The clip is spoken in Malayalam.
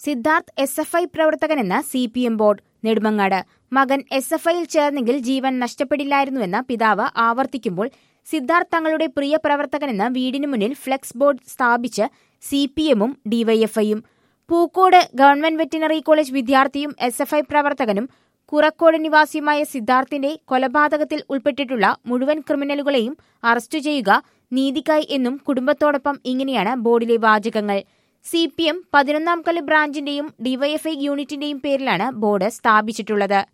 സിദ്ധാർത്ഥ് എസ് എഫ് ഐ പ്രവർത്തകനെന്ന് C P M board Nedumangad മകൻ എസ് എഫ് ഐയിൽ ചേർന്നെങ്കിൽ ജീവൻ നഷ്ടപ്പെടില്ലായിരുന്നുവെന്ന് പിതാവ് ആവർത്തിക്കുമ്പോൾ സിദ്ധാർത്ഥ് തങ്ങളുടെ പ്രിയ പ്രവർത്തകനെന്ന് വീടിനു മുന്നിൽ ഫ്ലെക്സ് ബോർഡ് സ്ഥാപിച്ച് സി പി എമ്മും ഡിവൈഎഫ്ഐയും പൂക്കോട് ഗവൺമെന്റ് വെറ്റിനറി കോളേജ് വിദ്യാർത്ഥിയും എസ് എഫ് ഐ പ്രവർത്തകനും കുറക്കോട് നിവാസിയുമായ സിദ്ധാർത്ഥിന്റെ കൊലപാതകത്തിൽ ഉൾപ്പെട്ടിട്ടുള്ള മുഴുവൻ ക്രിമിനലുകളെയും അറസ്റ്റ് ചെയ്യുക നീതിക്കായി എന്നും കുടുംബത്തോടൊപ്പം ഇങ്ങനെയാണ് ബോർഡിലെ വാചകങ്ങൾ സി പി എം പതിനൊന്നാം കല്ല് ബ്രാഞ്ചിന്റെയും ഡിവൈഎഫ്ഐ യൂണിറ്റിന്റെയും പേരിലാണ് ബോർഡ് സ്ഥാപിച്ചിട്ടുള്ളത്